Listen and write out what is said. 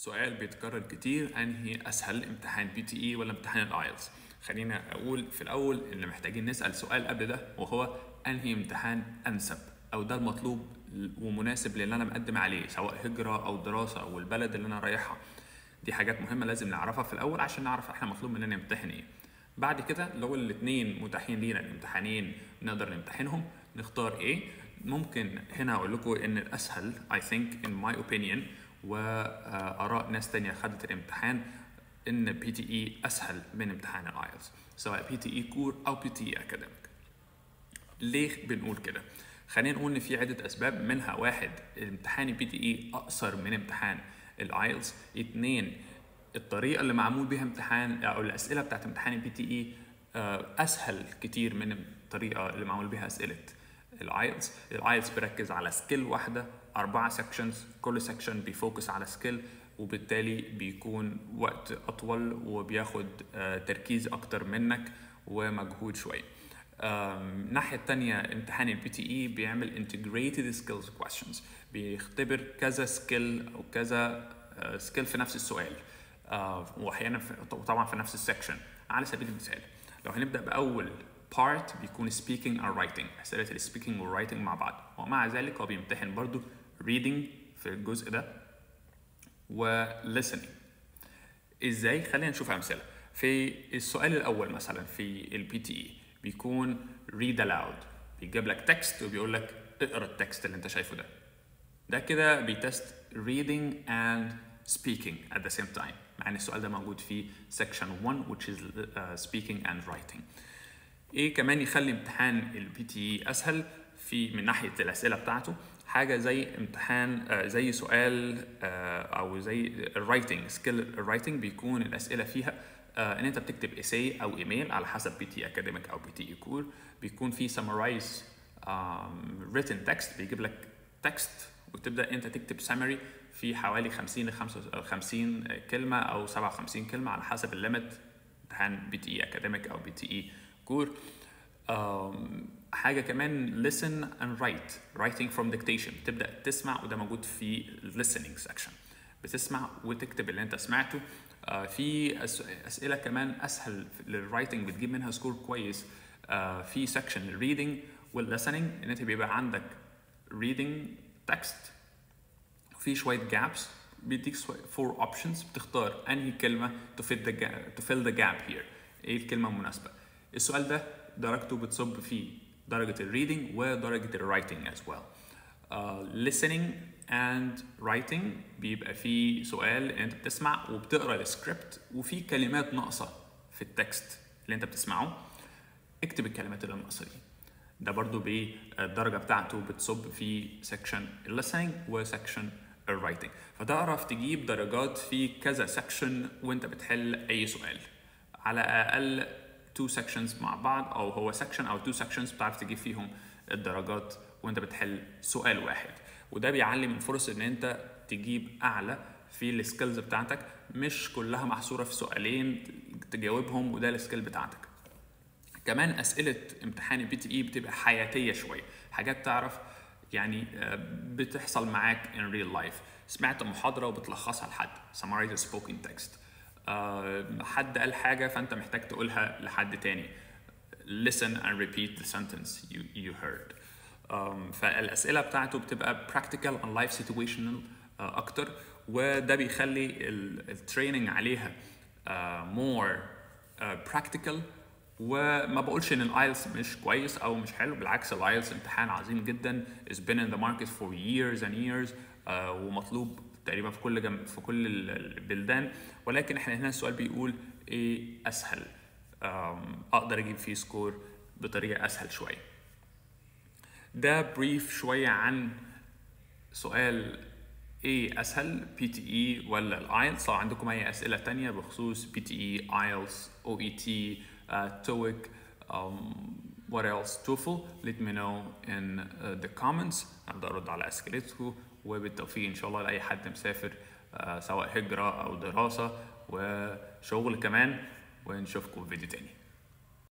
سؤال بيتكرر كتير انهي اسهل امتحان بي تي اي ولا امتحان الايلتس خلينا اقول في الاول ان محتاجين نسال سؤال قبل ده وهو انهي امتحان انسب او ده المطلوب ومناسب للي انا مقدم عليه سواء هجره او دراسه او البلد اللي انا رايحها دي حاجات مهمه لازم نعرفها في الاول عشان نعرف احنا مطلوب مننا نمتحن ايه بعد كده لو الاثنين متاحين لينا الامتحانين نقدر نمتحنهم نختار ايه ممكن هنا اقول لكم ان الاسهل I think in my opinion واراء ناس تانية خدت الامتحان ان بي تي اي اسهل من امتحان الايلتس سواء بي تي اي كور او بي تي اي اكاديميك ليه بنقول كده خلينا نقول ان في عده اسباب منها واحد امتحان البي تي اي اقصر من امتحان الايلتس اتنين الطريقه اللي معمول بيها امتحان او الاسئله بتاعت امتحان البي تي اي اسهل كتير من الطريقه اللي معمول بيها اسئله الايلتس الايلتس بيركز على سكيل واحده اربعه سكشنز كل سكشن بيفوكس على سكيل وبالتالي بيكون وقت اطول وبياخد تركيز اكتر منك ومجهود شويه الناحيه الثانيه امتحان البي تي اي بيعمل integrated skills questions بيختبر كذا سكيل او كذا سكيل في نفس السؤال واحيانا طبعا في نفس السكشن على سبيل المثال لو هنبدا باول بارت بيكون speaking and writing اسئله السبيكينج والرايتنج مع بعض ومع ذلك هو بيمتحن برضو reading في الجزء ده و listening ازاي خلينا نشوف امثله في السؤال الاول مثلا في البي تي اي بيكون read aloud بيجيب لك تكست وبيقول لك اقرا التكست اللي انت شايفه ده ده كده بيتست reading and speaking at the same time مع ان السؤال ده موجود في section 1 which is uh, speaking and writing ايه كمان يخلي امتحان البي تي اي اسهل في من ناحيه الاسئله بتاعته حاجه زي امتحان آه زي سؤال آه او زي الرايتنج سكيل الرايتنج بيكون الاسئله فيها آه ان انت بتكتب اساي او ايميل على حسب بي تي اكاديميك او بي تي اي كور بيكون في سمرايز written text بيجيب لك تكست وتبدا انت تكتب سمري في حوالي 50 ل 55 كلمه او 57 كلمه على حسب الليمت امتحان بي تي اي اكاديميك او بي تي اي كور حاجة كمان listen and write writing from dictation تبدأ تسمع وده موجود في listening section بتسمع وتكتب اللي انت سمعته uh, في أسئلة كمان أسهل للرايتنج بتجيب منها سكور كويس uh, في section الريدنج والlistening ان انت بيبقى عندك reading text وفي شوية gaps بيديك فور اوبشنز بتختار انهي كلمة to fill the gap, to fill the gap here ايه الكلمة المناسبة السؤال ده درجته بتصب في درجة الريدنج ودرجة الرايتنج as well. Uh, listening and writing بيبقى في سؤال انت بتسمع وبتقرا السكريبت وفي كلمات ناقصة في التكست اللي انت بتسمعه اكتب الكلمات اللي ناقصة دي. ده برضو بالدرجة بتاعته بتصب في سكشن listening وسكشن الرايتنج فتعرف تجيب درجات في كذا سكشن وانت بتحل اي سؤال على اقل تو سكشنز مع بعض او هو سكشن او تو سكشنز بتعرف تجيب فيهم الدرجات وانت بتحل سؤال واحد وده بيعلي من فرص ان انت تجيب اعلى في السكيلز بتاعتك مش كلها محصوره في سؤالين تجاوبهم وده السكيل بتاعتك كمان اسئله امتحان البي تي اي بتبقى حياتيه شويه حاجات تعرف يعني بتحصل معاك in real life سمعت محاضره وبتلخصها لحد summarize a spoken text Uh, حد قال حاجة فأنت محتاج تقولها لحد تاني listen and repeat the sentence you, you heard um, فالأسئلة بتاعته بتبقى practical and life situational uh, أكتر وده بيخلي التريننج عليها uh, more uh, practical وما بقولش ان الايلتس مش كويس او مش حلو بالعكس الايلتس امتحان عظيم جدا has been in the market for years and years uh, ومطلوب تقريبا في كل جم... في كل البلدان ولكن احنا هنا السؤال بيقول ايه اسهل اقدر اجيب فيه سكور بطريقه اسهل شويه ده بريف شويه عن سؤال ايه اسهل بي تي اي ولا الايلتس لو عندكم اي اسئله تانية بخصوص بي تي اي ايلتس او اي تي تويك what else TOEFL let me know in uh, the comments أقدر أرد على أسئلتكم وبالتوفيق إن شاء الله لأي حد مسافر uh, سواء هجرة أو دراسة وشغل كمان ونشوفكم في فيديو تاني